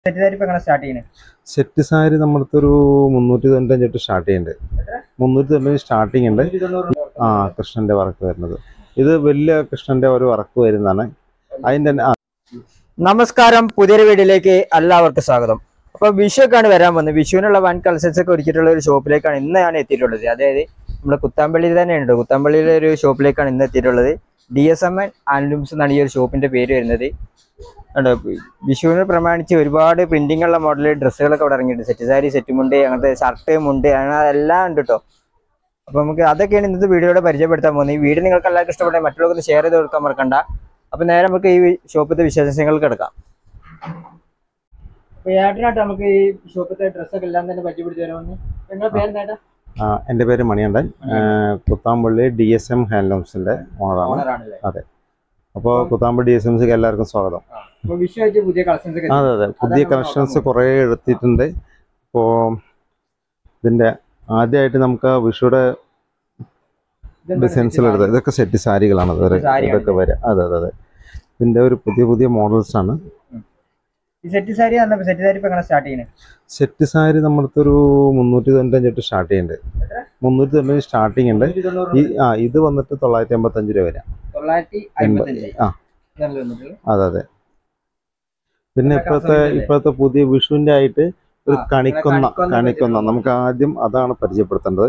തെറ്റിദ്ധാരി ഇപ്പൊ എങ്ങനെ സ്റ്റാർട്ട് ചെയ്യണേ സെറ്റ് സാരി നമ്മളടുത്ത് ഒരു മുന്നൂറ്റി തൊണ്ണൂറ്റഞ്ച് തൊട്ട് സ്റ്റാർട്ട് ചെയ്യുന്നുണ്ട് മുന്നൂറ്റി തൊണ്ണൂറ്റി സ്റ്റാർട്ടിങ് ഉണ്ട് ആ കൃഷ്ണന്റെ വർക്ക് വരുന്നത് ഇത് വലിയ കൃഷ്ണന്റെ ഒരു വർക്ക് വരുന്നതാണ് അതിന്റെ തന്നെ- ആ, നമസ്കാരം പുതിയൊരു വീഡിയോയിലേക്ക് എല്ലാവർക്കും സ്വാഗതം അപ്പൊ വിഷു ഒക്കെയാണ് വരാൻ വന്നത് വിഷുവിനുള്ള വൻ കളക്ഷൻസ് ഒക്കെ ഒരുക്കിയിട്ടുള്ള ഒരു ഷോപ്പിലേക്കാണ് ഇന്ന് ഞാൻ എത്തിയിട്ടുള്ളത് അതായത് നമ്മുടെ കുത്താമ്പള്ളിയിൽ തന്നെയുണ്ട് കുത്താമ്പള്ളിയിലെ ഒരു ഷോപ്പിലേക്കാണ് ഇന്ന് എത്തിയിട്ടുള്ളത് D S M handlooms എന്നാണ് ഈ ഒരു ഷോപ്പിന്റെ പേര് വരുന്നത് കണ്ടോ വിഷുവിനെ പ്രമാണിച്ച് ഒരുപാട് പ്രിന്റിംഗ് ഉള്ള മോഡൽ ഡ്രസ്സുകളൊക്കെ ഇവിടെ ഇറങ്ങിയിട്ടുണ്ട് സെറ്റ് സാരി സെറ്റ് മുണ്ട് അങ്ങനത്തെ ഷർട്ട് മുണ്ട് അങ്ങനെ അതെല്ലാം ഉണ്ട് കേട്ടോ അപ്പൊ നമുക്ക് അതൊക്കെയാണ് ഇന്നത്തെ വീഡിയോയുടെ പരിചയപ്പെടുത്താൻ പോകുന്നത് ഈ വീഡിയോ നിങ്ങൾക്ക് എല്ലാവർക്കും ഇഷ്ടപ്പെട്ടെ മറ്റുള്ളവർക്ക് ഷെയർ ചെയ്ത് കൊടുക്കാൻ മറക്കണ്ട അപ്പൊ നേരെ നമുക്ക് ഈ ഷോപ്പിന്റെ വിശേഷങ്ങൾക്ക് എടുക്കാം അപ്പൊ ഏട്ടനായിട്ട് നമുക്ക് ഈ ഷോപ്പിത്തെ ഡ്രസ്സൊക്കെ എല്ലാം തന്നെ പരിചയപ്പെടുത്തി തരാമെന്ന് നിങ്ങളുടെ പേര് നേട്ടാ ആ, എൻ്റെ പേര് മണിയണ്ടൻ ആ, കുത്താമ്പള്ളി ഡി എസ് എം ഹാൻഡ്ലൂംസിന്റെ ഓണറാണ് ഓണറാണല്ലേ അപ്പോൾ കുത്താമ്പള്ളി ഡി എസ് എംസിക്ക് എല്ലാവർക്കും സ്വാഗതം അപ്പൊ വിഷു ആയിട്ട് പുതിയ കളക്ഷൻസ് ഒക്കെ അതെ അതെ പുതിയ നമ്മൾ കളക്ഷൻസ് നോക്കാൻ കുറേ എടുത്തിട്ടുണ്ട് ഇപ്പോൾ ഇതിന്റെ ആദ്യമായിട്ട് നമുക്ക് വിഷുയുടെ ഇതെന്താണ് ഡിസൈൻസിൽ എടുത്തത് ഇതൊക്കെ സെറ്റ് സാരികളാണ് ഇതൊരു സാരിയാണ് ഇതൊക്കെ വരെ അതെ അതെ അതെ ഇതിന്റെ ഒരു പുതിയ പുതിയ മോഡൽസ് ആണ് ഈ സെറ്റ് സാരി പറഞ്ഞപ്പോ സെറ്റ് സാരി ഇപ്പൊ എങ്ങനെ സ്റ്റാർട്ട് ചെയ്യണേ സെറ്റ് സാരി നമ്മളടുത്ത് ഒരു മുന്നൂറ്റി തൊണ്ണൂറ്റഞ്ച് തൊട്ട് സ്റ്റാർട്ട് ചെയ്യുന്നുണ്ട് എത്ര? മുന്നൂറ്റി തൊണ്ണൂറ് സ്റ്റാർട്ടിങ് ഉണ്ട് നൂറ്റി തൊണ്ണൂറ് ഈ ആ ഇത് വന്നിട്ട് തൊള്ളായിരത്തി അമ്പത്തഞ്ച് രൂപ വരെ തൊള്ളായിരത്തി അമ്പത്തഞ്ച് ആ ഇതാണല്ലോ വന്നിട്ടുള്ളത്. അതെ അതെ പിന്നെ ഇതൊക്കെ ഇപ്പോഴത്തെ അവസാനിച്ചല്ലേ? ഇപ്പോഴത്തെ പുതിയ വിഷുവിന്റെ ആയിട്ട് ഒരു ആ, കണിക്കൊന്ന കണിക്കൊന്ന കണിക്കൊന്ന പറ്റി നമുക്ക് ആദ്യം അതാണ് പരിചയപ്പെടുത്തേണ്ടത്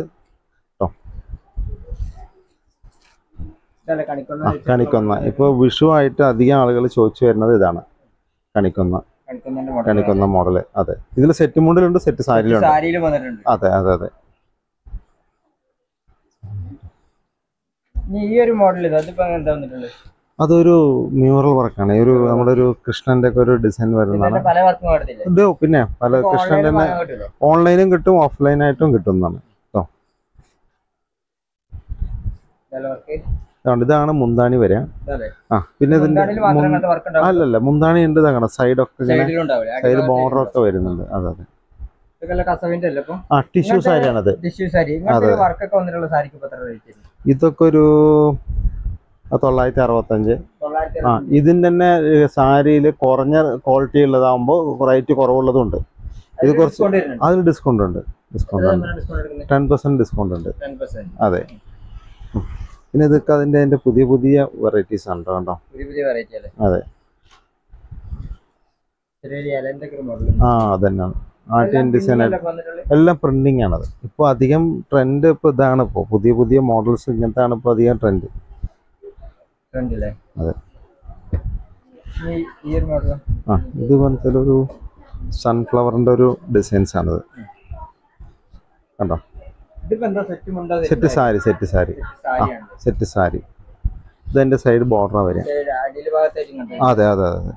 ഇതല്ലേ കണിക്കൊന്ന ആ, കണിക്കൊന്ന ഇപ്പോൾ വിഷു ആയിട്ട് അധികം ആളുകൾ ചോദിച്ചു വരുന്നത് ഇതാണ് കണിക്കൊന്ന കണിക്കൊന്നന്റെ model. കണിക്കൊന്ന മോഡൽ അതെ ഇതിൽ സെറ്റ് മുണ്ടിലുണ്ട് സെറ്റ് സാരിയിലുണ്ട് സാരിയിൽ വന്നിട്ടുണ്ട് അതെ അതെ അതെ ഇനി ഈ ഒരു മോഡൽ ഇത് അതിപ്പോ എന്താ വന്നിട്ടുള്ളത് അതൊരു മ്യൂറൽ വർക്കാണ് ഒരു നമ്മുടെ ഒരു കൃഷ്ണന്റെ ഒക്കെ ഒരു ഡിസൈൻ വരുന്നതാണ് ഇതിന്റെ പല വർക്കും നടത്തില്ലേ ഇത് പിന്നെ പല കൃഷ്ണന്റെ തന്നെ ഓൺലൈനും കിട്ടും ഓഫ്ലൈനായിട്ടും കിട്ടുന്നതാണ് കേട്ടോ അതുകൊണ്ട് ഇതാണ് മുന്താണി വരിക ആ പിന്നെ ഇതിന്റെ മുൻ- അല്ലല്ല മുന്താണി ഉണ്ട് ഇതാണ് സൈഡൊക്കെ ഇങ്ങനെ സൈഡ് ബോർഡർ ഒക്കെ വരുന്നുണ്ട് അതെ അതെ കസവിന്റെ അല്ലേ ഇപ്പൊ ആ ടിഷ്യൂ സാരിയാണത് ടിഷ്യൂ സാരി ഇങ്ങനത്തെ വർക്കൊക്കെ വന്നിട്ടുള്ള സാരിക്ക് ഇപ്പൊ എത്ര റേറ്റ് ഇതൊക്കെ ഒരു തൊള്ളായിരത്തി അറുപത്തഞ്ച് തൊള്ളായിരത്തി ആ ഇതിന്റെ തന്നെ സാരിയിൽ കുറഞ്ഞ ക്വാളിറ്റി ഉള്ളതാകുമ്പോൾ റേറ്റ് കുറവുള്ളതും ഉണ്ട് ഇത് കുറച്ച് ഡിസ്കൗണ്ട് വരുന്നുണ്ട് അതിന് ഡിസ്കൗണ്ട് ഉണ്ട് ഡിസ്കൗണ്ട് ഉണ്ട് ഡിസ്കൗണ്ട് എടുക്കുന്നത് ടെൻ പെർസെന്റ് ഡിസ്കൗണ്ട് ഉണ്ട് ടെൻ പെർസെന്റ് അതെ ഉം. പിന്നെ ഇതൊക്കെ അതിന്റെ അതിന്റെ പുതിയ പുതിയ വെറൈറ്റീസ് ആണ് കേട്ടോ കണ്ടോ പുതിയ പുതിയ വെറൈറ്റി അല്ലേ അതെ ചെറിയ ഇലന്റെ ഒക്കെ മോഡൽ ആ അതന്നെയാണ് ആർട്ടിയൻ ഡിസൈൻ എല്ലാം പ്രിന്റിംഗ് ആണത് ഇപ്പോൾ അധികം ട്രെൻഡ് ഇപ്പോൾ ഇതാണ് ഇപ്പോൾ പുതിയ പുതിയ മോഡൽസ് ഇങ്ങനത്തെ ആണ് ഇപ്പോൾ അധികം ട്രെൻഡ് ട്രെൻഡ് അല്ലേ അതെ ഈ- ഈ ഒരു മോഡൽ ആ ഇത് പോലത്തെ ഒരു സൺഫ്ലവറിന്റെ ഒരു ഡിസൈൻസ് ആണിത് കണ്ടോ ഇതിപ്പോ എന്താ സെറ്റ് മുണ്ടോ സെറ്റ് സാരി സെറ്റ് സാരി ആ സാരിയാണ് സെറ്റ് സാരി ഇതെന്റെ സൈഡ് ബോർഡറാണ് വരിക അടിയിൽ ഭാഗത്തായിട്ട് കണ്ടത് അതെ അതെ അതെ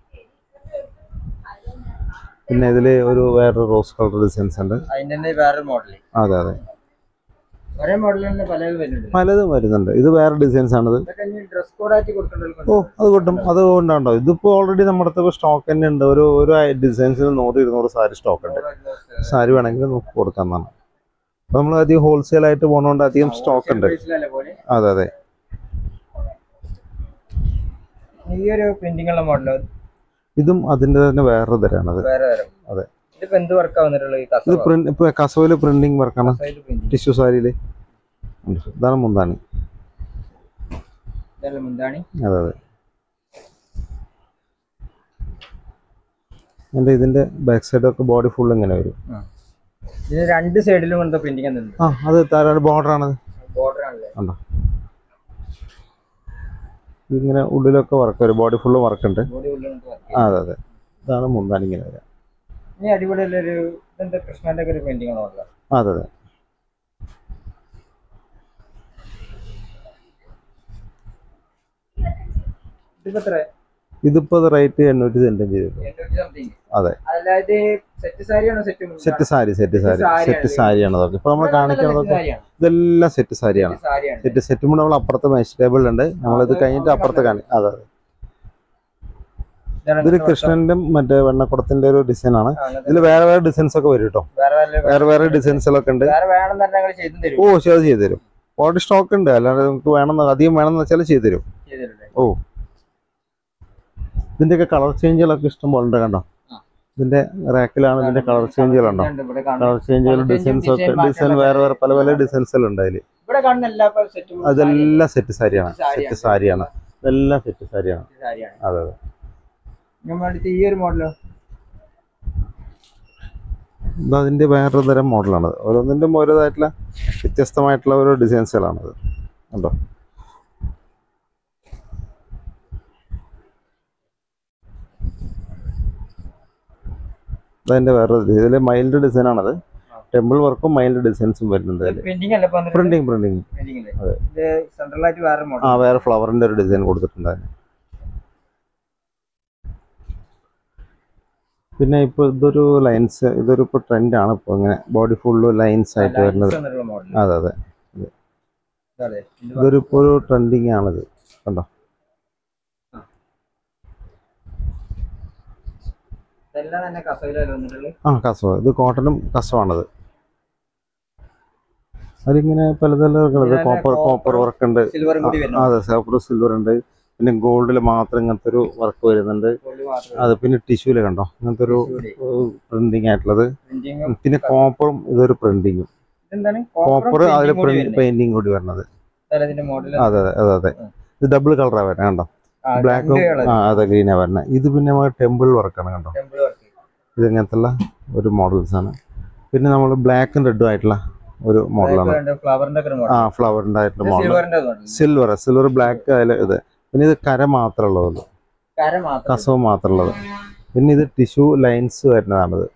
പിന്നെ ഇതിൽ ഒരു വേറൊരു റോസ് കളർ ഡിസൈൻസ് ഉണ്ട് അതിന്റെ തന്നെ വേറെ മോഡൽ അതെ അതെ ഒരേ മോഡൽ തന്നെ പലതും വരുന്നുണ്ട് പലതും വരുന്നുണ്ട് ഇത് വേറെ ഡിസൈൻസ് ആണിത് ഇതൊക്കെ ഡ്രസ് കോഡ് ആയിട്ട് കൊടുക്കേണ്ട ഓ അത് കിട്ടും അത് കൊണ്ടാണ്ടോ ഇതിപ്പോൾ ഓൾറെഡി നമ്മുടെ അടുത്ത് സ്റ്റോക്ക് തന്നെ ഉണ്ട് ഒരു ഒരു ഡിസൈൻസിന് നൂറ് ഇരുന്നൂറ് സാരി സ്റ്റോക്ക് ഉണ്ട് സാരി വേണമെങ്കിൽ നമുക്ക് കൊടുക്കാമെന്നാണ് അപ്പോൾ നമ്മൾ അധികം ഹോൾസെയിൽ ആയിട്ട് പോകുന്നതുകൊണ്ട് അധികം സ്റ്റോക്ക് ഉണ്ട് പോലെ അതെ അതെ ഈ ഒരു പ്രിന്റിംഗ് ഉള്ള മോഡൽ ഇതും അതിൻ്റെ തന്നെ വേറൊരു തരാണത് വേറെ തരം അതെ. ഇതിപ്പോ എന്ത് വർക്കാ വന്നിട്ടുള്ളത് ഈ ഇത് കസവ് പ്രിന്റ് ഇപ്പോൾ കസവില് പ്രിന്റിങ് വർക്കാണ് കസവില് printing. ടിഷ്യൂ സാരിയിൽ ഇതാണ് മുന്താണി ഇതല്ലേ മുന്താണി അതെ അതെ എൻ്റെ ഇതിൻ്റെ ബാക്ക് സൈഡൊക്കെ ബോഡി ഫുൾ ഇങ്ങനെ വരും ഇതിന് രണ്ട് സൈഡിലും എന്താ പ്രിന്റിംഗ് എന്തുണ്ട് ആ അത് താരാട് ബോർഡറാണത് ബോർഡർ ആണല്ലേ കണ്ടോ ഇതിങ്ങനെ ഉള്ളിലൊക്കെ വർക്ക് വരും ബോഡി ഫുള്ള് വർക്ക് ഉണ്ട് ബോഡി ഉള്ളിൽ ആ അതെ അതെ ഇതാണ് മുന്താണി ഇങ്ങനെ വരിക ഇനി അടിപൊളിയുള്ള ഒരു ഇതെന്താ കൃഷ്ണന്റെ ഒക്കെ ഒരു പെയിന്റിംഗ് മോഡൽ അതെ അതെ ഇതിപ്പോ എത്ര ഇതിപ്പോൾ റേറ്റ് എണ്ണൂറ്റി തൊണ്ണൂറ്റഞ്ച് രൂപ എണ്ണൂറ്റി സംതിങ് അതെ അതായത് സെറ്റ് സാരിയാണോ set set sari set sari സാരിയാണ് സെറ്റ് സാരിയാണ് അതൊക്കെ ഇപ്പോൾ നമ്മൾ കാണിക്കുന്നതൊക്കെ സാരിയാണ് ഇതെല്ലാം സെറ്റ് സാരിയാണ് സാരിയാണ് സെറ്റ് സെറ്റ് മുമ്പ് നമ്മൾ അപ്പുറത്ത് മെഷ് ടേബിൾ ഉണ്ട് നമ്മളിത് കഴിഞ്ഞിട്ട് അപ്പുറത്ത് കാണി അതെ അതെ ഇതാണ് ഇതൊരു ഇതിന്റെ കൃഷ്ണന്റെ മറ്റേ വെണ്ണക്കുടത്തിന്റെ ഒരു ഡിസൈൻ ആണ് ആ, അങ്ങനത്തെ ഇതിൽ വേറെ വേറെ ഡിസൈൻസ് ഒക്കെ വരും കേട്ടോ വേറെ വല്ല- വേറെ വേറെ ഡിസൈൻസുകളൊക്കെ ഉണ്ട് വേറെ വേണം തന്നെ ഞങ്ങൾ ചെയ്തും തരും ഓ ശരി അത് ചെയ്തു തരും ഓൾറെഡി സ്റ്റോക്ക് ഉണ്ട് അല്ലാതെ നമുക്ക് വേണം അധികം വേണമെന്ന് വെച്ചാൽ ചെയ്തു തരും ചെയ്തിട്ടുണ്ട് ഓ ഇതിന്റെയൊക്കെ കളർ ചേഞ്ചുകളൊക്കെ ഇഷ്ടം പോലെ ഉണ്ട് കണ്ടോ ഇതിന്റെ റാക്കിലാണ് ഇതിന്റെ കളർ ചേഞ്ചുകളുണ്ടോ ഉണ്ട് ഇവിടെ കാണുന്ന- കളർ ചേഞ്ചുകൾ Colour change ഉം ഡിസൈൻസ് ഒക്കെ design ഡിസൈൻ വേറെ വേറെ പല പല ഡിസൈൻസുകളുണ്ട് അതിൽ ഇവിടെ കാണുന്ന എല്ലാ സെറ്റും അതെല്ലാം സെറ്റ് സാരിയാണ് സാരിയാണ്. സെറ്റ് സാരിയാണ് ഇതെല്ലാം സെറ്റ് സാരിയാണ് സാരിയാണ് അതെ അതെ നമ്മുടെ അടുത്ത് ഈ ഒരു മോഡലോ ഇത് അതിന്റെ വേറൊരു തരം മോഡലാണ് ഓരോന്നിൻ്റെയും ഓരോതായിട്ടുള്ള വ്യത്യസ്തമായിട്ടുള്ള ഓരോ ഡിസൈൻസുകളാണത് കണ്ടോ അതതിന്റെ വേറൊരു ഇതിൽ മൈൽഡ് ഡിസൈൻ ആണത് ടെമ്പിൾ വർക്കും മൈൽഡ് ഡിസൈൻസും വരുന്നുണ്ട് അതിൽ പ്രിന്റിംഗ് അല്ല ഇപ്പൊ പ്രിന്റിങ് പ്രിന്റിങ് പ്രിന്റിംഗ് അല്ലേ അതെ. ഇത് സെൻട്രൽ ആയിട്ട് വേറെ മോഡൽ ആ വേറെ ഫ്ലവറിന്റെ ഒരു ഡിസൈൻ കൊടുത്തിട്ടുണ്ട് അതിന് പിന്നെ ഇപ്പോൾ ഇതൊരു ലൈൻസ് ഇതൊരു ഇപ്പോൾ ട്രെൻഡാണ് ഇപ്പോൾ ഇങ്ങനെ ബോഡി ഫുള്ള് ലൈൻസ് ആയിട്ട് വരുന്നത് മോഡൽ അതെ അതെ അതെ ഇത് ഇതൊരു ഇപ്പോൾ ഒരു ട്രെൻഡിങ് ആണിത് കണ്ടോ ഇതെല്ലാം തന്നെ കസവിലല്ലേ വന്നിട്ടുള്ളത് ആ കസവ് ഇത് കോട്ടണും കസവാണത് അതിങ്ങനെ പല പല ഇതിലെ കോപ്പർ copper- കോപ്പർ വർക്ക് ഉണ്ട് സിൽവറും കൂടി ആ, വരുന്നു അതെ സിൽവർ സിൽവർ ഉണ്ട് പിന്നെ ഗോൾഡിൽ മാത്രം ഇങ്ങനത്തെ ഒരു വർക്ക് വരുന്നുണ്ട് Gold മാത്രമേ അത് പിന്നെ ടിഷ്യൂല് കണ്ടോ ഇങ്ങനത്തെ ഒരു ഉള്ളൂ. പ്രിന്റിങ് ആയിട്ടുള്ളത് Printing- പിന്നെ കോപ്പറും ഇതൊരു പ്രിന്റിങ്ങും ഇതെന്താണ് കോപ്പർ Copper അതിൽ printing കൂടി വരുന്നത്. പെയിന്റിങ് കൂടി വരുന്നത് ഇതല്ലേ ഇതിന്റെ മോഡൽ അതെ അതെ അതെ അതെ ഇത് ഡബിൾ കളറാണ് വരുന്നത് കണ്ടോ ബ്ലാക്കും ആ അതെ ഗ്രീനാണ് വരുന്നത് ഇത് പിന്നെ ടെമ്പിൾ വർക്കാണ് കണ്ടോ ടെമ്പിൾ വർക്ക് ഇത് ഇങ്ങനത്തെ ഒരു മോഡൽസ് ആണ് പിന്നെ നമ്മൾ ബ്ലാക്കും റെഡും ആയിട്ടുള്ള ഒരു മോഡലാണ് ഫ്ലവറിന്റെ ഒക്കെ ആ ഫ്ലവറിൻ്റെ ആയിട്ടുള്ള മോഡൽ സിൽവറിന്റെ മോഡൽ സിൽവർ സിൽവർ ബ്ലാക്ക് അതിൽ ഇത് പിന്നെ ഇത് കര മാത്രമുള്ളത് കര മാത്രം കസവ് മാത്രമുള്ളത് പിന്നെ ഇത് ടിഷ്യൂ ലൈൻസ് വരുന്നതാണിത്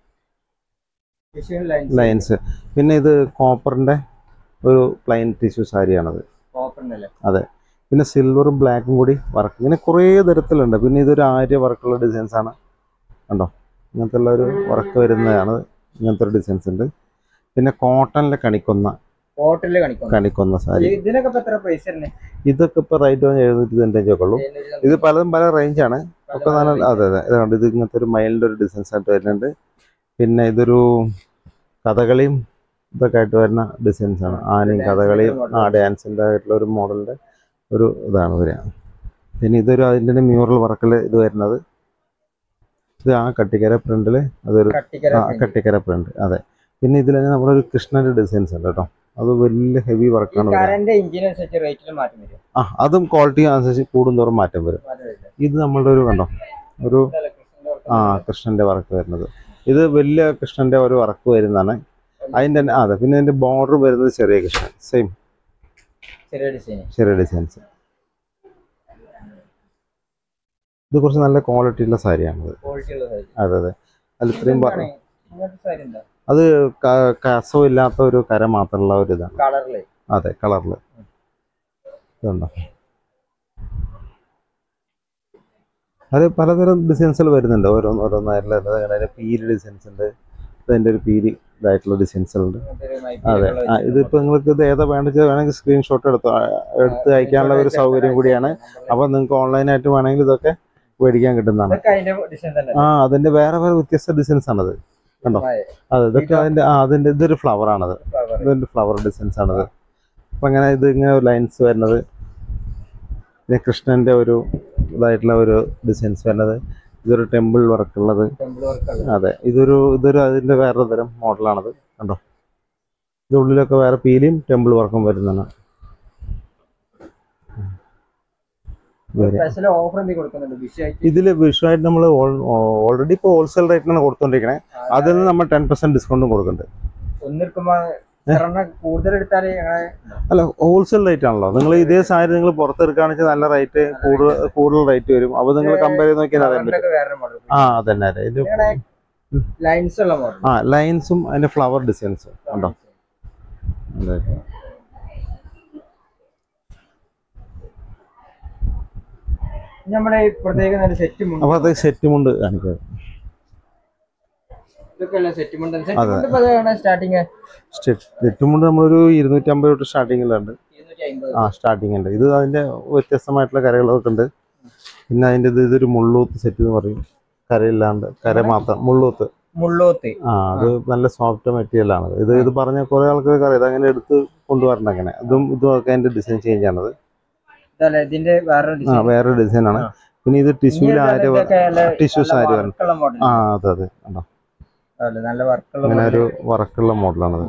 ലൈൻസ് പിന്നെ ഇത് കോപ്പറിൻ്റെ ഒരു പ്ലെയിൻ ടിഷ്യൂ സാരിയാണത് കോപ്പറിന്റെ പിന്നെ സിൽവറും ബ്ലാക്കും കൂടി വർക്ക് ഇങ്ങനെ കുറേ തരത്തിലുണ്ട് പിന്നെ ഇതൊരു ആര്യ വർക്കുള്ള ഡിസൈൻസ് ആണ് കണ്ടോ ഇങ്ങനത്തെ ഉള്ള ഒരു വർക്ക് വരുന്നതാണ് ഇങ്ങനത്തെ ഒരു ഡിസൈൻസ് ഉണ്ട് പിന്നെ കോട്ടണിലെ കണിക്കൊന്ന കോട്ടണില് കാണിക്കുന്നു കണിക്കൊന്ന സാരി ഇതിനൊക്കെ ഇപ്പൊ എത്ര പൈസ തന്നെ ഇതൊക്കെ ഇപ്പോൾ റേറ്റ് പറഞ്ഞാൽ എഴുന്നൂറ്റി തൊണ്ണൂറ്റഞ്ച് ഒക്കെ ഉള്ളൂ ഇത് പലതും പല റേഞ്ചാണ് ഒക്കെ നല്ല അതെ അതെ ഇതുണ്ട് ഇത് ഇങ്ങനത്തെ ഒരു മൈൽഡ് ഒരു ഡിസൈൻസ് ആയിട്ട് വരുന്നുണ്ട് പിന്നെ ഇതൊരു കഥകളിയും ഇതൊക്കെ ആയിട്ട് വരുന്ന ഡിസൈൻസ് ആണ് ആനയും Dance കഥകളിയും ന്റെ ആ ഡാൻസിൻ്റെ ആയിട്ടുള്ള ഒരു മോഡലിൻ്റെ ഒരു ഇതാണ് വരിക പിന്നെ ഇതൊരു അതിൻ്റെ മ്യൂറൽ വർക്കിൽ ഇത് വരുന്നത് ഇത് ആ കട്ടിക്കര പ്രിന്റിൽ അതൊരു കട്ടിക്കര ആ കട്ടിക്കര പ്രിന്റ് അതെ പിന്നെ ഇതിൽ തന്നെ നമ്മുടെ ഒരു കൃഷ്ണന്റെ ഡിസൈൻസ് ഉണ്ട് കേട്ടോ അത് വലിയ ഹെവി വർക്കാണ് വരിക കരന്റെ എഞ്ചിൻ അനുസരിച്ച് റേറ്റിൽ മാറ്റം വരും ആ അതും ക്വാളിറ്റി അനുസരിച്ച് കൂടുന്തോറും മാറ്റം വരും മാറ്റം വരില്ല. ഇത് നമ്മളുടെ ഒരു കണ്ടോ ഒരു ഇതല്ലേ കൃഷ്ണന്റെ work? ആ കൃഷ്ണന്റെ വർക്ക് വരുന്നത് ഇത് വലിയ കൃഷ്ണന്റെ ഒരു വർക്ക് വരുന്നതാണ് അതിന്റെ തന്നെ ആ, അതെ പിന്നെ ഇതിന്റെ ബോർഡർ വരുന്നത് ചെറിയ കൃഷ്ണൻ സെയിം ചെറിയ ഡിസൈൻ ചെറിയ ഡിസൈൻസ് ഇത് കുറച്ച് നല്ല ക്വാളിറ്റി ഉള്ള സാരിയാണിത് ക്വാളിറ്റി ഉള്ള സാരി അതെ അതെ അതിൽ ഇത്രയും പ- ഇതെന്താണ്? ഇങ്ങനത്തെ സാരി ഉണ്ടോ അത് ക- കസവും ഇല്ലാത്ത ഒരു കര മാത്രമുള്ള ഒരു ഇതാണ് കളറില് അതെ കളറിൽ ഇതുണ്ടോ അത് പലതരം ഡിസൈൻസുകൾ വരുന്നുണ്ട് ഓരോന്ന് ഓരോന്നായിട്ടുള്ള അതിന്റെ പീര് ഡിസൈൻസ് ഉണ്ട് അതിന്റെ ഒരു പീര് ഇതായിട്ടുള്ള ഡിസൈൻസുകളുണ്ട് ഇങ്ങനത്തെ ഒരു മൈ അതെ പീലുകൾ ആ, വെച്ചിട്ട് ഇതിപ്പോ നിങ്ങൾക്ക് ഇത് ഏതാ വേണ്ടത് വേണമെങ്കിൽ സ്ക്രീൻഷോട്ട് എടുത്ത് ആ, എടുത്ത് അയക്കാനുള്ള ഒരു സൗകര്യം കൂടിയാണ് അപ്പൊ നിങ്ങൾക്ക് ഓൺലൈനായിട്ട് വേണമെങ്കിൽ ഇതൊക്കെ മേടിക്കാൻ കിട്ടുന്നതാണ് ഇതൊക്കെ അതിന്റെ ഡിസൈൻ തന്നെ ആ അതിന്റെ വേറെ വേറെ വ്യത്യസ്ത ഡിസൈൻസ് ആണത് കണ്ടോ അതെ ഇതൊക്കെ അതിന്റെ ആ അതിന്റെ ഇതൊരു ഫ്ലവർ ആണത് Flower. ഇതൊരു ഫ്ലവർ ഡിസൈൻസ് ആണത് അപ്പൊ അങ്ങനെ ഇത് ഇങ്ങനെ ലൈൻസ് വരുന്നത് പിന്നെ കൃഷ്ണന്റെ ഒരു ഇതായിട്ടുള്ള ഒരു ഡിസൈൻസ് വരുന്നത് ഇതൊരു ടെമ്പിൾ വർക്ക് ഉള്ളത് Temple work ഉള്ളത്. അതെ ഇതൊരു ഇതൊരു അതിന്റെ വേറെ തരം മോഡലാണത് കണ്ടോ ഇത് ഉള്ളിലൊക്കെ വേറെ പീലിയും ടെമ്പിൾ വർക്കും വരുന്നതാണ് വരെ സ്പെഷ്യൽ ഓഫർ എന്തെങ്കിലും കൊടുക്കുന്നുണ്ട് വിഷയമായിട്ട് ഇതിൽ വിഷുവായിട്ട് നമ്മൾ ഓൾറെഡി ഇപ്പോൾ ഹോൾസെയിൽ റേറ്റിനാണ് കൊടുത്തോണ്ടിരിക്കണേ അതിൽ നിന്ന് നമ്മൾ ടെൻ പെർസെന്റ് ഡിസ്കൗണ്ടും കൊടുക്കുന്നുണ്ട് ഒന്നിരിക്കുമ്പോ ഒരെണ്ണം കൂടുതൽ എടുത്താല് ഞങ്ങളെ അല്ല ഹോൾസെയിൽ റേറ്റ് ആണല്ലോ നിങ്ങൾ ഇതേ സാരി നിങ്ങൾ പുറത്തെടുക്കുകയാണെന്ന് വെച്ചാൽ നല്ല റേറ്റ് കൂടുതൽ കൂടുതൽ റേറ്റ് വരും അപ്പോൾ നിങ്ങൾ കമ്പയർ ചെയ്ത് നോക്കിയാൽ അറിയാൻ പറ്റും കളറിന്റെ വേറെ മോഡൽ ആ അതന്നെ അതെ ഇത് ലൈൻസ് ഉള്ള മോഡൽ ആ ലൈൻസും അതിന്റെ ഫ്ലവർ ഡിസൈൻസും ഉണ്ടോ അതെ നമ്മുടെ ഈ പ്രത്യേക നല്ല സെറ്റ് മുണ്ട് അപ്പോൾ അത് സെറ്റ് മുണ്ട് കാണിക്കാം ഇതൊക്കെ അല്ല സെറ്റ് മുണ്ട് സെറ്റ് മുണ്ട് ഇപ്പൊ അതാണ് സ്റ്റാർട്ടിങ് സെറ്റ് മുണ്ട് നമ്മളൊരു ഇരുന്നൂറ്റമ്പത് തൊട്ട് സ്റ്റാർട്ടിങ്ങിലുണ്ട് ഇരുന്നൂറ്റി അമ്പത് ആ സ്റ്റാർട്ടിങ് ഉണ്ട് ഇത് അതിന്റെ വ്യത്യസ്തമായിട്ടുള്ള കരകളൊക്കെ ഉണ്ട് പിന്നെ അതിന്റെ ഇത് ഇതൊരു മുള്ളൂത്ത് സെറ്റ് എന്ന് പറയും കരയില്ലാണ്ട് കര മാത്രം മുള്ളൂത്ത് മുള്ളോത്ത് ആ അത് നല്ല സോഫ്റ്റ് മെറ്റീരിയൽ ആണ് ഇത് ഇത് പറഞ്ഞ കുറെ ആൾക്കാർക്ക് അറിയാം ഇത് അങ്ങനെ എടുത്ത് കൊണ്ടുവരണ്ട അങ്ങനെ ഇതും ഇതും ഒക്കെ അതിന്റെ ഡിസൈൻ ചേഞ്ച് ആണത് ഇതല്ല ഇതിന്റെ വേറെ ആ ഡിസൈൻ വേറെ ഡിസൈൻ ആണ് ആ. പിന്നെ ഇത് ടിഷ്യൂല് ആര് ടിഷ്യൂ സാരി വരണം വർക്കുള്ള മോഡൽ ആ അതെ അതെ കണ്ടോ നല്ല വർക്കുള്ള ഇങ്ങനെ ഒരു വർക്കുള്ള മോഡലാണത്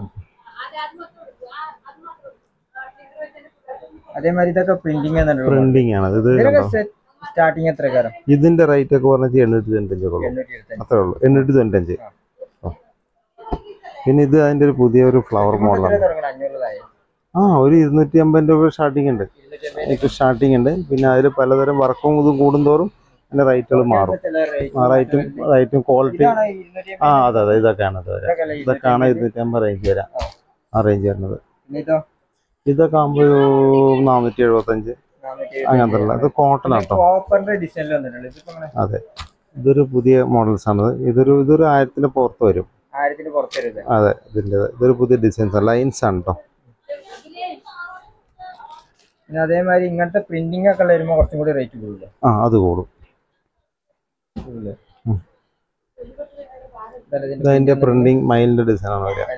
അതേമാതിരി ഇതൊക്കെ പ്രിന്റിങ് പ്രിന്റിംഗ് ആണ് ഇത് കണ്ടോ സ്റ്റാർട്ടിങ് എത്ര കാരം ഇതിന്റെ റേറ്റ് ഒക്കെ പറഞ്ഞാൽ എണ്ണൂറ്റി തൊണ്ണൂറ്റഞ്ച് ഉള്ളൂ എണ്ണൂറ്റി ഇരുപത്തഞ്ച് അത്രേ ഉള്ളൂ എണ്ണൂറ്റി തൊണ്ണൂറ്റഞ്ച് ഓ. പിന്നെ ഇത് അതിന്റെ ഒരു പുതിയ ഒരു ഫ്ലവർ മോഡലാണ് തുടങ്ങണം അഞ്ഞൂറ് ആ ഒരു ഇരുന്നൂറ്റി അമ്പത് രൂപ സ്റ്റാർട്ടിംഗ് ഉണ്ട് ഇപ്പൊ സ്റ്റാർട്ടിംഗ് ഉണ്ട് പിന്നെ അതിൽ പലതരം വർക്കും ഇതും കൂടുന്തോറും അതിന്റെ റേറ്റുകൾ മാറും ആ റേറ്റും റേറ്റും ക്വാളിറ്റി ആ അതെ അതെ ഇതൊക്കെയാണ് ഇത് വരാം ഇതൊക്കെയാണ് ഇരുന്നൂറ്റി അമ്പത് റേഞ്ച് വരാം ആ റേഞ്ച് വരുന്നത് ഇതൊക്കെ ആകുമ്പോൾ ഒരു നാനൂറ്റി എഴുപത്തഞ്ച് അങ്ങനത്തെ ഉള്ള ഇത് കോട്ടൺ ആട്ടോ കോപ്പറിന്റെ ഡിസൈനിൽ വന്നിട്ടുണ്ട് ഇതിപ്പോ അങ്ങനെ അതെ ഇതൊരു പുതിയ മോഡൽസ് ആണ് ഇതൊരു ഇതൊരു ആയിരത്തിന് പുറത്ത് വരും ആയിരത്തിന് പുറത്ത് വരുന്നത് അതെ ഇതിന്റെ ഇതൊരു പുതിയ ഡിസൈൻസ് ലൈൻസ് ആണ് കേട്ടോ പിന്നെ അതേമാതിരി ഇങ്ങനത്തെ പ്രിന്റിംഗ് ഒക്കെ ഉള്ള വരുമ്പോ കുറച്ചും കൂടി റേറ്റ് കൂടില്ല ആ അത് കൂടും ഉം. ഇതതിന്റെ പ്രിന്റിങ് മൈലിന്റെ ഡിസൈൻ ആണ് വരിക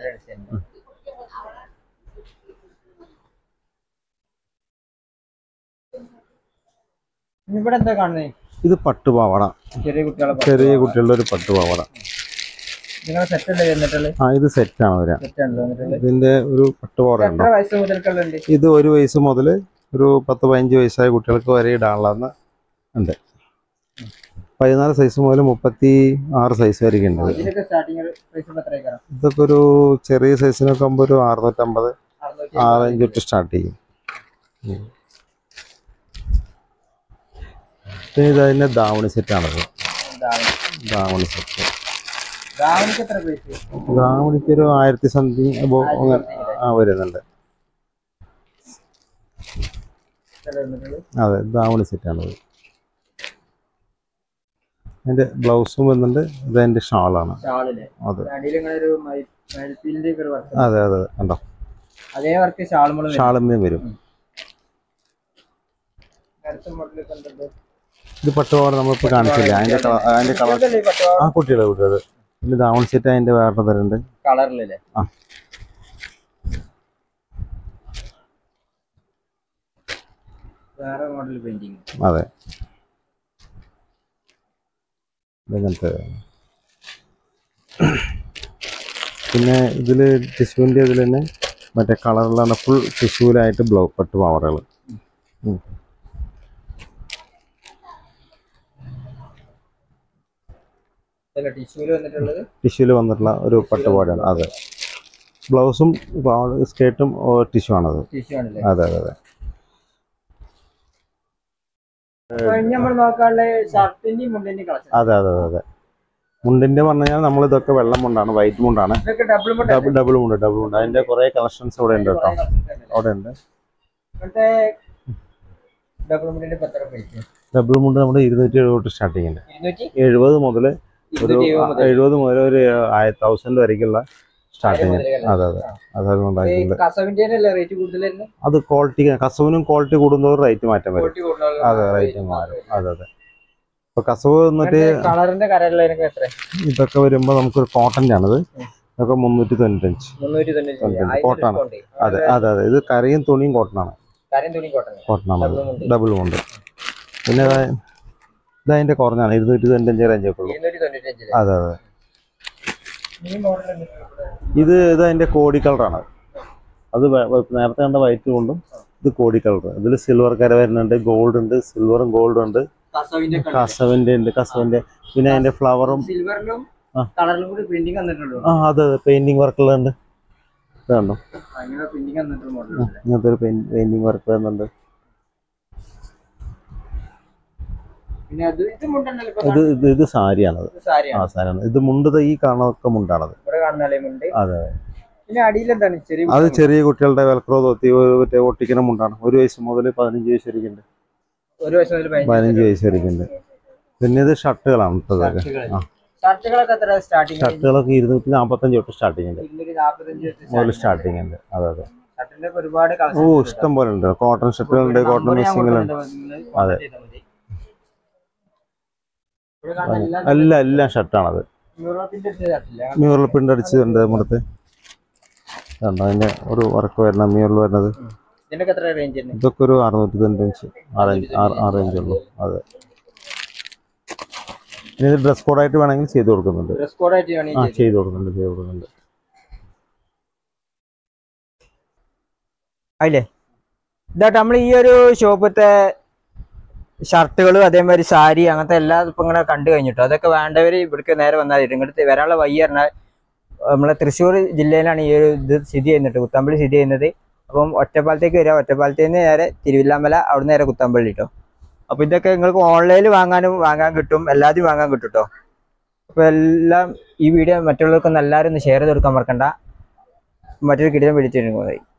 ഇവിടെ എന്താ കാണുന്നത് ഇത് പട്ടുപാവാട ചെറിയ കുട്ടികളെ ചെറിയ കുട്ടികളുടെ ഒരു പട്ടുപാവാട നിങ്ങളെ സെറ്റ് അല്ലേ വന്നിട്ടുള്ളത് ആ ഇത് സെറ്റ് ആണ് വരിക സെറ്റ് ആണല്ലോ വന്നിട്ടുള്ളത് ഇതിന്റെ ഒരു പട്ടുപാവാട ഉണ്ടോ എത്ര വയസ്സ് മുതൽക്കുള്ള ഉണ്ട് ഇത് ഒരു വയസ്സ് മുതൽ ഒരു പത്ത് പതിനഞ്ച് വയസ്സായ കുട്ടികൾക്ക് വരെ ഇടാനുള്ളതെന്ന് ഉണ്ട് പതിനാല് സൈസ് മുതൽ മുപ്പത്തി ആറ് സൈസ് വരെയൊക്കെ ഉണ്ട് ഇത്. ഇതിലൊക്കെ സ്റ്റാർട്ടിങ് പ്രൈസ് എത്ര കാരം ഇതൊക്കെ ഒരു ചെറിയ സൈസിനൊക്കെ ആകുമ്പോൾ ഒരു അറുന്നൂറ്റമ്പത് അറുന്നൂറ്റി ആ റേഞ്ച് തൊട്ട് സ്റ്റാർട്ട് ചെയ്യും ഉം. പിന്നെ ഇത് അതിന്റെ ദാവണി സെറ്റാണത് ദാവണി സെറ്റ് ദാവണിക്ക് എത്ര പ്രൈസ് ദാവണിക്ക് ഒരു ആയിരത്തി സംതിങ് അങ്ങനെ ആ വരുന്നുണ്ട് അതെ ദാവണി സെറ്റാണത് അതിന്റെ ബ്ലൗസും വരുന്നുണ്ട് ഇത് അതിന്റെ ഷാളാണ് ഷാളില്ലേ അതെ അടിയിൽ ഇങ്ങനെ ഒരു മൈൽപ്പീലിന്റെ ഒക്കെ ഒരു വർക്ക് അതെ അതെ കണ്ടോ അതേ വർക്ക് ഷാളുമ്പോൾ ഷാളുമ്മയും വരും അടുത്ത മോഡലൊക്കെ എന്തുണ്ട് ഇത് പട്ടുപാവാട നമ്മളിപ്പോൾ കാണിച്ചില്ല അതിന്റെ കളർ അതിന്റെ കളർ ഇതല്ലേ ഈ പട്ടുപാവാട? ആ കുട്ടികളെ കുട്ടികൾ പിന്നെ ദാവണി സെറ്റ് അതിന്റെ വേറെ തരുന്നുണ്ട് കളറിലല്ലേ ആ. വേറെ മോഡൽ പെയിന്റിങ് അതെ ഇതങ്ങനത്തെ പിന്നെ ഇതിൽ ടിഷ്യൂവിൻ്റെ ഇതിൽ തന്നെ മറ്റേ കളറിലാണ് ഫുൾ ടിഷ്യൂലായിട്ട് ബ്ലൗ പട്ട് പാവടകൾ അല്ല ടിഷ്യൂല് വന്നിട്ടുള്ളത് ടിഷ്യൂവിൽ വന്നിട്ടുള്ള ഒരു പട്ടുപാവാടയാണ് അതെ ബ്ലൗസും സ്കേർട്ടും ടിഷ്യൂ ആണത് ടിഷ്യൂ ആണല്ലേ അതെ അതെ അതെ അപ്പൊ ഇനി നമ്മൾ നോക്കാനുള്ള ഷർട്ടിന്റെയും മുണ്ടിന്റെയും കളക്ഷൻ അതെ അതെ അതെ അതെ മുണ്ടിൻ്റെ പറഞ്ഞു കഴിഞ്ഞാൽ നമ്മൾ ഇതൊക്കെ വെള്ളം മുണ്ടാണ് വൈറ്റ് മുണ്ടാണ് ഇതൊക്കെ ഡബിൾ മുണ്ട് ഡബിൾ ഡബിൾ മുണ്ട് ഡബിൾ മുണ്ട് അതിൻ്റെ കുറേ കളക്ഷൻസ് ഇവിടെ ഉണ്ട് കേട്ടോ അവിടെ ഉണ്ട് ഇവിടുത്തെ ഡബിൾ മുണ്ടിന്റെ പത്ര പ്രൈസ് ഡബിൾ മുണ്ട് നമ്മുടെ ഇരുന്നൂറ്റി എഴുപത് തൊട്ട് സ്റ്റാർട്ടിങ് ഉണ്ട് ഇരുന്നൂറ്റി എഴുപത് മുതൽ ഒരു ഇരുന്നൂറ്റി എഴുപത് മുതൽ എഴുപത് മുതൽ ഒരു ആയിരത്തി തൗസൻഡ് വരയ്ക്കുള്ള സ്റ്റാർട്ടിങ് മുതൽ അതെ അതെ അതാണ് ഈ ഉണ്ടായിട്ടുണ്ട് കസവിന്റെ അല്ലേ റേറ്റ് കൂടുതലായിരുന്നു അത് ക്വാളിറ്റി കസവിനും ക്വാളിറ്റി കൂടുന്നതോറും റേറ്റ് മാറ്റം വരും ക്വാളിറ്റി കൂടുതൽ അതെ റേറ്റ് മാറും അതെ അതെ ഇപ്പൊ കസവ് എന്നിട്ട് കളറിന്റെ കരയുള്ളതിനൊക്കെ എത്ര ഇതൊക്കെ വരുമ്പോൾ നമുക്കൊരു കോട്ടൻ്റെ ആണിത് ഇതൊക്കെ മുന്നൂറ്റി തൊണ്ണൂറ്റഞ്ച് മുന്നൂറ്റി തൊണ്ണൂറ്റി തൊണ്ണൂറ്റി. കോട്ടാണ്. അതെ അതെ അതെ ഇത് കറിയും തുണിയും കോട്ടനാണ് കാര്യം തുണി കോട്ടൺ കോട്ടനാണ് Double മുണ്ട്. ഡബിൾ ഉണ്ട് പിന്നെ ഇത് ഇതതിന്റെ കുറഞ്ഞാണ് ഇരുന്നൂറ്റി തൊണ്ണൂറ്റഞ്ച് റേഞ്ച് ഒക്കെ ഉള്ളൂ ഇരുന്നൂറ്റി തൊണ്ണൂറ്റി അഞ്ചില് അതെ അതെ ഈ മോഡൽ ഇത് ഇത് അതിന്റെ കോടി കളറാണ് അത് വെ- വെ- നേരത്തെ കണ്ട വൈറ്റ് കൊണ്ടും ഇത് കോടി കളർ ഇതിൽ സിൽവർ കര വരുന്നുണ്ട് ഗോൾഡ് ഉണ്ട് സിൽവറും ഗോൾഡും ഉണ്ട് കസവിന്റെ കസവിന്റെ ഉണ്ട് കസവിന്റെ പിന്നെ അതിന്റെ ഫ്ലവറും സിൽവറിലും ആ. കളറിലും കൂടി പ്രിന്റിംഗ് വന്നിട്ടുള്ളൂ ആ അതെ അതെ പെയിന്റിങ് വർക്കുള്ള ഉണ്ട് ഇത് കണ്ടോ അങ്ങനെ പ്രിന്റിംഗ് വന്നിട്ടുള്ള മോഡൽ ഇങ്ങനത്തെ ഒരു പെയിന്റിങ് വർക്ക് വരുന്നുണ്ട് പിന്നെ അത് ഇത് മുണ്ടല്ലോ ഇപ്പൊ ഇത് ഇത് ഇത് സാരിയാണത് കാണുന്നത് സാരിയാണ് ആ സാരിയാണ് ഇത് മുണ്ട് ദേ ഈ കാണുന്നതൊക്കെ മുണ്ടാണത് ഇവിടെ കാണുന്നല്ലേ മുണ്ട് അതെ പിന്നെ അടിയിൽ എന്താണ് ചെറിയ അത് ചെറിയ കുട്ടികളുടെ വെൽക്രോ തൊത്തി ഒരു മറ്റേ ഒട്ടിക്കുന്ന മുണ്ടാണ് ഒരു വയസ്സ് മുതൽ പതിനഞ്ച് വയസ്സ് വരെയുണ്ട് ഒരു വയസ്സ് മുതൽ പതിനഞ്ച് പതിനഞ്ച് വയസ്സ് വരെയുണ്ട് പിന്നെ ഇത് ഷർട്ടുകളാണ് ഇതൊക്കെ ഷർട്ടുകൾ. ആ ഷർട്ടുകളൊക്കെ എത്ര സ്റ്റാർട്ടിങ് ഷർട്ടുകളൊക്കെ ഇരുന്നൂറ്റി നാൽപ്പത്തഞ്ച് തൊട്ട് സ്റ്റാർട്ടിങ് ഉണ്ട് ഇരുന്നൂറ്റി നാൽപ്പത്തഞ്ച് മുതൽ സ്റ്റാർട്ടിങ് ഉണ്ട് അതെ അതെ ഷർട്ടിന്റെ ഒക്കെ ഒരുപാട് ഓ കളക്ഷൻ ഇഷ്ടം പോലെ ഉണ്ട് കോട്ടൺ ഷർട്ടുകളുണ്ട് കോട്ടൺ മിസ്സിങ്ങളുണ്ട് അതെ. എല്ലാം എല്ലാം ഷർട്ടാണത് യൂറോപ്പിന്റെ ഷർട്ടില്ല മ്യൂറൽ പ്രിന്റ് അടിച്ചതുണ്ട് നമ്മുടെ കണ്ടോ അതിന്റെ ഒരു വർക്ക് വരുന്ന മ്യൂറൽ വരുന്നത് ഇതിനൊക്കെ എത്ര റേഞ്ച് തന്നെ ഇതൊക്കെ ഒരു അറുന്നൂറ്റി തൊണ്ണൂറ്റഞ്ച് ആ റേഞ്ച് ആ റേഞ്ച് ഉള്ളൂ അതെ ഇനി ഇത് ഡ്രസ് കോഡായിട്ട് വേണമെങ്കിൽ ചെയ്ത് കൊടുക്കുന്നുണ്ട് ഡ്രസ് കോഡായിട്ട് ആ വേണമെങ്കിൽ ചെയ്ത് കൊടുക്കുന്നുണ്ട് ചെയ്ത് കൊടുക്കുന്നുണ്ട് അതില്ലേ ഇതായിട്ട് നമ്മൾ ഈ ഒരു ഷോപ്പത്തെ ഷർട്ടുകൾ അതേമാതിരി സാരി അങ്ങനത്തെ എല്ലാ ഇപ്പം ഇങ്ങനെ കണ്ടു കഴിഞ്ഞിട്ടോ അതൊക്കെ വേണ്ടവർ ഇവിടേക്ക് നേരെ വന്നാൽ മതി ഇങ്ങോട്ട് വരാനുള്ള വഴി പറഞ്ഞാൽ നമ്മളെ തൃശ്ശൂർ ജില്ലയിലാണ് ഈ ഒരു ഇത് സ്ഥിതി ചെയ്യുന്നത് കുത്തമ്പള്ളി സ്ഥിതി ചെയ്യുന്നത് അപ്പം ഒറ്റപ്പാലത്തേക്ക് വരിക ഒറ്റപ്പാലത്തിൽ നിന്ന് നേരെ തിരുവില്ലാമല അവിടെ നേരെ കുത്തമ്പള്ളി കേട്ടോ അപ്പോൾ ഇതൊക്കെ നിങ്ങൾക്ക് ഓൺലൈനിൽ വാങ്ങാനും വാങ്ങാൻ കിട്ടും എല്ലാതും വാങ്ങാൻ കിട്ടും കേട്ടോ അപ്പോൾ എല്ലാം ഈ വീഡിയോ മറ്റുള്ളവർക്കൊന്ന് എല്ലാവരും ഒന്ന് ഷെയർ ചെയ്ത് കൊടുക്കാൻ മറക്കണ്ട മറ്റൊരു കിടിലം പിടിച്ചിരുന്നു